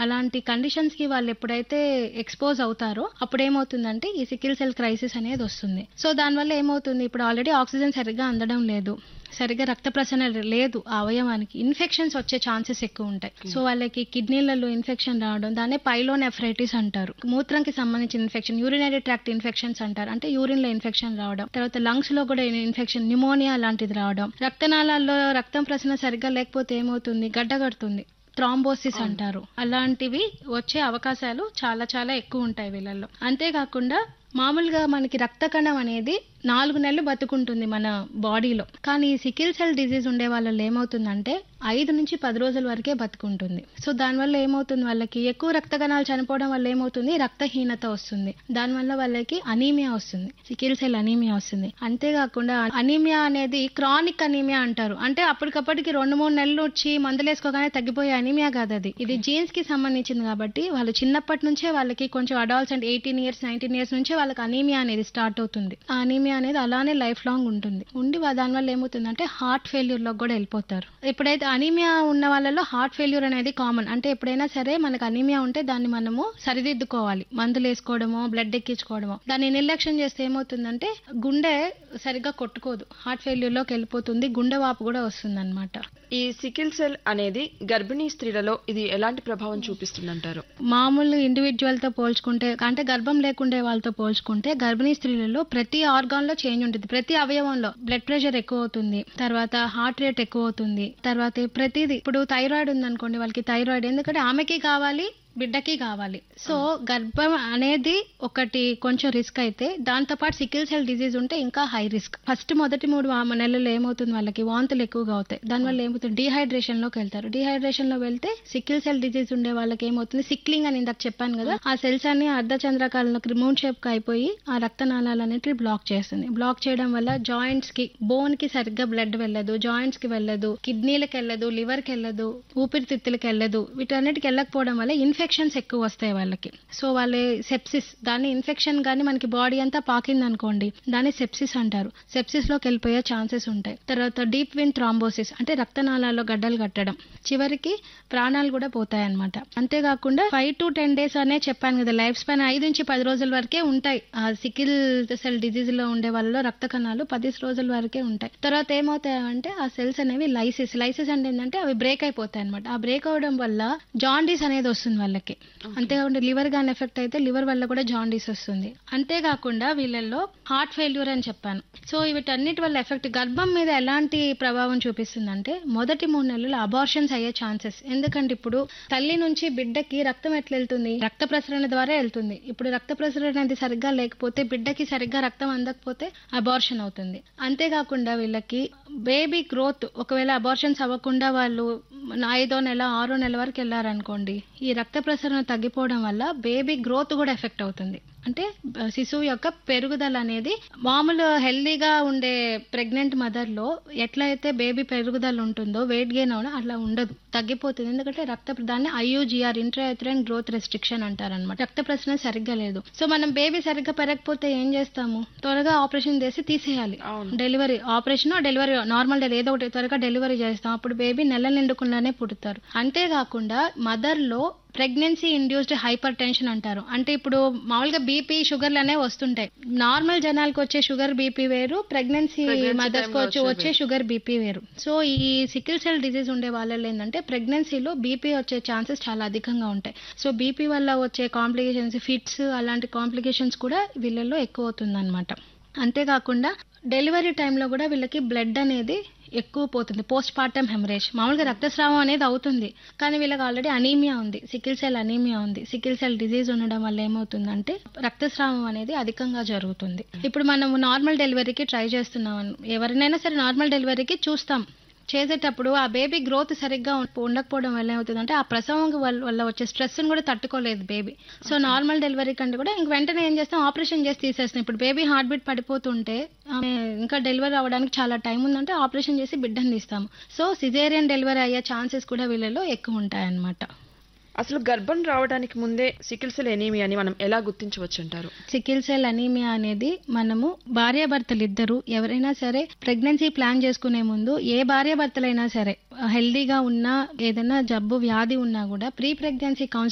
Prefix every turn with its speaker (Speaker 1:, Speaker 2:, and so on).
Speaker 1: అలాంటి కండిషన్స్ కి వాళ్ళు ఎప్పుడైతే ఎక్స్పోజ్ అవుతారో అప్పుడు ఏమవుతుందంటే ఈ సికిల్ సెల్ క్రైసిస్ అనేది వస్తుంది సో దానివల్ల ఏమవుతుంది ఇప్పుడు ఆల్రెడీ ఆక్సిజన్ సరిగ్గా అందడం లేదు సరిగ్గా రక్త ప్రసరణ లేదు ఆ అవయవానికి ఇన్ఫెక్షన్స్ వచ్చే ఛాన్సెస్ ఎక్కువ ఉంటాయి సో వాళ్ళకి కిడ్నీలలో ఇన్ఫెక్షన్ రావడం దాన్నే పైలోనెఫ్రైటిస్ అంటారు మూత్రంకి సంబంధించిన ఇన్ఫెక్షన్ యూరినరీ ట్రాక్ట్ ఇన్ఫెక్షన్స్ అంటారు అంటే యూరిన్ లో ఇన్ఫెక్షన్ రావడం తర్వాత లంగ్స్ లో కూడా ఇన్ఫెక్షన్ న్యూమోనియా లాంటిది రావడం రక్తనాళాల్లో రక్తం ప్రసరణ సరిగ్గా లేకపోతే ఏమవుతుంది గడ్డగడుతుంది థ్రాంబోసిస్ అంటారు అలాంటివి వచ్చే అవకాశాలు చాలా చాలా ఎక్కువ ఉంటాయి వీళ్ళల్లో అంతేకాకుండా మామూలుగా మనకి రక్త కణం అనేది నాలుగు నెలలు బతుకుంటుంది మన బాడీలో కానీ ఈ సికిల్ సెల్ డిజీజ్ ఉండే వాళ్ళలో ఏమవుతుందంటే ఐదు నుంచి పది రోజుల వరకే బతుకుంటుంది సో దానివల్ల ఏమవుతుంది వాళ్ళకి ఎక్కువ రక్త కణాలు చనిపోవడం వల్ల ఏమవుతుంది రక్తహీనత వస్తుంది దానివల్ల వాళ్ళకి అనీమియా వస్తుంది సికిల్ సెల్ అనీమియా వస్తుంది అంతేకాకుండా అనీమియా అనేది క్రానిక్ అనీమియా అంటారు అంటే అప్పటికప్పటికి రెండు మూడు నెలలు వచ్చి మందులు వేసుకోగానే తగ్గిపోయే అనీమియా కాదు అది ఇది జీన్స్ కి సంబంధించింది కాబట్టి వాళ్ళు చిన్నప్పటి నుంచే వాళ్ళకి కొంచెం అడాల్ట్స్ అంటే ఎయిటీన్ ఇయర్స్ నైన్టీన్ ఇయర్స్ నుంచే వాళ్ళకి అనీమియా అనేది స్టార్ట్ అవుతుంది ఆ అనీమియా అనేది అలానే లైఫ్ లాంగ్ ఉంటుంది ఉండి వా- దానివల్ల ఏమవుతుందంటే హార్ట్ ఫెయిల్యూర్ లో కూడా వెళ్ళిపోతారు ఎప్పుడైతే అనీమియా ఉన్న వాళ్ళలో హార్ట్ ఫెయిల్యూర్ అనేది కామన్ అంటే ఎప్పుడైనా సరే మనకు అనీమియా ఉంటే దాన్ని మనము సరిదిద్దుకోవాలి మందులు వేసుకోవడమో బ్లడ్ ఎక్కించుకోవడమో దాన్ని నిర్లక్ష్యం చేస్తే ఏమవుతుందంటే గుండె సరిగ్గా కొట్టుకోదు హార్ట్ ఫెయిల్యూర్ లోకి వెళ్ళిపోతుంది గుండె వాపు కూడా వస్తుంది
Speaker 2: ఈ సికిల్ సెల్ అనేది గర్భిణీ స్త్రీలలో ఇది ఎలాంటి ప్రభావం చూపిస్తుందంటారు
Speaker 1: మామూలు ఇండివిజువల్ తో పోల్చుకుంటే అంటే గర్భం లేకుండే వాళ్ళతో పోల్చుకుంటే గర్భిణీ స్త్రీలలో ప్రతి ఆర్గాన్ లో చేంజ్ ఉంటుంది ప్రతి అవయవంలో బ్లడ్ ప్రెషర్ ఎక్కువ అవుతుంది తర్వాత హార్ట్ రేట్ ఎక్కువ అవుతుంది తర్వాత ప్రతిదీ ఇప్పుడు థైరాయిడ్ ఉందనుకోండి వాళ్ళకి థైరాయిడ్ ఎందుకంటే ఆమెకి కావాలి బిడ్డకి కావాలి సో గర్భం అనేది ఒకటి కొంచెం రిస్క్ అయితే దాంతో పాటు సికిల్ సెల్ డిజీజ్ ఉంటే ఇంకా హై రిస్క్ ఫస్ట్ మొదటి మూడు వా- నెలల్లో ఏమవుతుంది వాళ్ళకి వాంతులు ఎక్కువగా అవుతాయి దానివల్ల ఏమవుతుంది డిహైడ్రేషన్ లోకి వెళ్తారు డిహైడ్రేషన్ లో వెళ్తే సికిల్ సెల్ డిజీజ్ ఉండే వాళ్ళకి ఏమవుతుంది సిక్లింగ్ అని ఇందాక చెప్పాను కదా ఆ సెల్స్ అన్ని అర్ధచంద్రకాలకు మూన్ షేప్ కి అయిపోయి ఆ రక్తనాళాలన్నిటిని బ్లాక్ చేస్తుంది బ్లాక్ చేయడం వల్ల జాయింట్స్ కి బోన్ కి సరిగ్గా బ్లడ్ వెళ్ళదు జాయింట్స్ కి వెళ్ళదు కిడ్నీలకు వెళ్ళదు లివర్ కి వెళ్ళదు ఊపిరితిత్తులకు వెళ్ళదు వీటన్నిటికి వెళ్ళకపోవడం వల్ల ఇన్ఫెక్షన్స్ ఎక్కువ వస్తాయి వాళ్ళకి సో వాళ్ళ సెప్సిస్ దాన్ని ఇన్ఫెక్షన్ గానీ మనకి బాడీ అంతా పాకింది అనుకోండి దాన్ని సెప్సిస్ అంటారు సెప్సిస్ లోకి వెళ్ళిపోయే ఛాన్సెస్ ఉంటాయి తర్వాత డీప్ విన్ థ్రాంబోసిస్ అంటే రక్తనాళాల్లో గడ్డలు కట్టడం చివరికి ప్రాణాలు కూడా పోతాయి అనమాట అంతేకాకుండా ఫైవ్ టు టెన్ డేస్ అనే చెప్పాను కదా లైఫ్ స్పాన్ ఐదు నుంచి పది రోజుల వరకే ఉంటాయి ఆ సికిల్ సెల్ డిజీజ్ లో ఉండే వాళ్ళలో రక్త కణాలు పది రోజుల వరకే ఉంటాయి తర్వాత ఏమవుతాయి అంటే ఆ సెల్స్ అనేవి లైసిస్ లైసిస్ అంటే ఏంటంటే అవి బ్రేక్ అయిపోతాయి అనమాట ఆ బ్రేక్ అవడం వల్ల జాండీస్ అనేది వస్తుంది వాళ్ళకి అంతేకాకుండా లివర్ గాని ఎఫెక్ట్ అయితే లివర్ వల్ల కూడా జాండీస్ వస్తుంది అంతేకాకుండా వీళ్ళల్లో హార్ట్ ఫెయిల్యూర్ అని చెప్పాను సో వీటన్నిటి వల్ల ఎఫెక్ట్ గర్భం మీద ఎలాంటి ప్రభావం చూపిస్తుందంటే మొదటి మూడు నెలలు అబార్షన్స్ అయ్యే ఛాన్సెస్ ఎందుకంటే ఇప్పుడు తల్లి నుంచి బిడ్డకి రక్తం ఎట్లా వెళ్తుంది రక్త ప్రసరణ ద్వారా వెళ్తుంది ఇప్పుడు రక్త ప్రసరణ అనేది సరిగ్గా లేకపోతే బిడ్డకి సరిగ్గా రక్తం అందకపోతే అబార్షన్ అవుతుంది అంతేకాకుండా వీళ్ళకి బేబీ గ్రోత్ ఒకవేళ అబార్షన్స్ అవ్వకుండా వాళ్ళు ఐదో నెల ఆరో నెల వరకు వెళ్ళారనుకోండి ఈ రక్త ప్రసరణ తగ్గిపోవడం వల్ల బేబీ గ్రోత్ కూడా ఎఫెక్ట్ అవుతుంది అంటే బ- శిశువు యొక్క పెరుగుదల అనేది మామూలు హెల్దీగా ఉండే ప్రెగ్నెంట్ మదర్ లో ఎట్లయితే బేబీ పెరుగుదల ఉంటుందో వెయిట్ గెయిన్ అవడం అట్లా ఉండదు తగ్గిపోతుంది ఎందుకంటే రక్త దాన్ని ఐయుజిఆర్ ఇంట్రాథ్రైన్ గ్రోత్ రెస్ట్రిక్షన్ అంటారనమాట రక్త ప్రసరణ సరిగ్గా లేదు సో మనం బేబీ సరిగ్గా పెరగకపోతే ఏం చేస్తాము త్వరగా ఆపరేషన్ చేసి తీసేయాలి
Speaker 2: అవును
Speaker 1: delivery operation delivery normal delivery ఏదో ఒకటి త్వరగా డెలివరీ చేస్తాం అప్పుడు బేబీ నెల నిండుకుండానే పుడతారు అంతేకాకుండా మదర్ లో ప్రెగ్నెన్సీ ఇండ్యూస్డ్ హైపర్ టెన్షన్ అంటారు అంటే ఇప్పుడు మామూలుగా బీపీ షుగర్లు అనేవి వస్తుంటాయి నార్మల్ జనాలకు వచ్చే షుగర్ బీపీ వేరు ప్రెగ్నెన్సీ
Speaker 2: Pregnancy
Speaker 1: మదర్స్ కు
Speaker 2: time లో
Speaker 1: వచ్చే వచ్చే షుగర్ బీపీ వేరు సో ఈ సికిల్ సెల్ డిజీజ్ ఉండే వాళ్ళలో ఏంటంటే ప్రెగ్నెన్సీలో బీపీ వచ్చే ఛాన్సెస్ చాలా అధికంగా ఉంటాయి సో బీపీ వల్ల వచ్చే కాంప్లికేషన్స్ ఫిట్స్ అలాంటి కాంప్లికేషన్స్ కూడా వీళ్ళలో ఎక్కువ అవుతుంది అంతేకాకుండా డెలివరీ టైంలో కూడా వీళ్ళకి బ్లడ్ అనేది ఎక్కువ పోతుంది పోస్ట్ పార్టమ్ హెమరేజ్ మామూలుగా రక్తస్రావం అనేది అవుతుంది కానీ వీళ్ళకి ఆల్రెడీ అనీమియా ఉంది సికిల్ సెల్ అనీమియా ఉంది సికిల్ సెల్ డిజీజ్ ఉండడం వల్ల ఏమవుతుందంటే రక్తస్రావం అనేది అధికంగా జరుగుతుంది ఇప్పుడు మనం నార్మల్ డెలివరీకి ట్రై చేస్తున్నాం అను- ఎవరినైనా సరే నార్మల్ డెలివరీకి చూస్తాం చేసేటప్పుడు ఆ బేబీ గ్రోత్ సరిగ్గా ఉం- ఉండకపోవడం వల్ల ఏమవుతుందంటే ఆ ప్రసవం వల్ల వల్ల వచ్చే స్ట్రెస్ కూడా తట్టుకోలేదు బేబీ సో నార్మల్ డెలివరీ కంటే కూడా ఇంక వెంటనే ఏం చేస్తాం ఆపరేషన్ చేసి తీసేస్తాం ఇప్పుడు బేబీ హార్ట్ బీట్ పడిపోతుంటే ఆమె ఇంకా డెలివరీ అవ్వడానికి చాలా టైం ఉందంటే ఆపరేషన్ చేసి బిడ్డను తీస్తాము సో సిజేరియన్ డెలివరీ అయ్యే ఛాన్సెస్ కూడా వీళ్ళలో ఎక్కువ ఉంటాయన్నమాట
Speaker 2: అసలు గర్భం రావడానికి ముందే సికిల్ సెల్ ఎనీమియా అని మనం ఎలా గుర్తించవచ్చు అంటారు
Speaker 1: సికిల్ సెల్ అనీమియా అనేది మనము భార్యాభర్తలు ఇద్దరు ఎవరైనా సరే ప్రెగ్నెన్సీ ప్లాన్ చేసుకునే ముందు ఏ భార్యాభర్తలైనా సరే హెల్దీగా ఉన్నా ఏదైనా జబ్బు వ్యాధి ఉన్నా కూడా ప్రీ ప్రెగ్నెన్సీ కౌన్సిలింగ్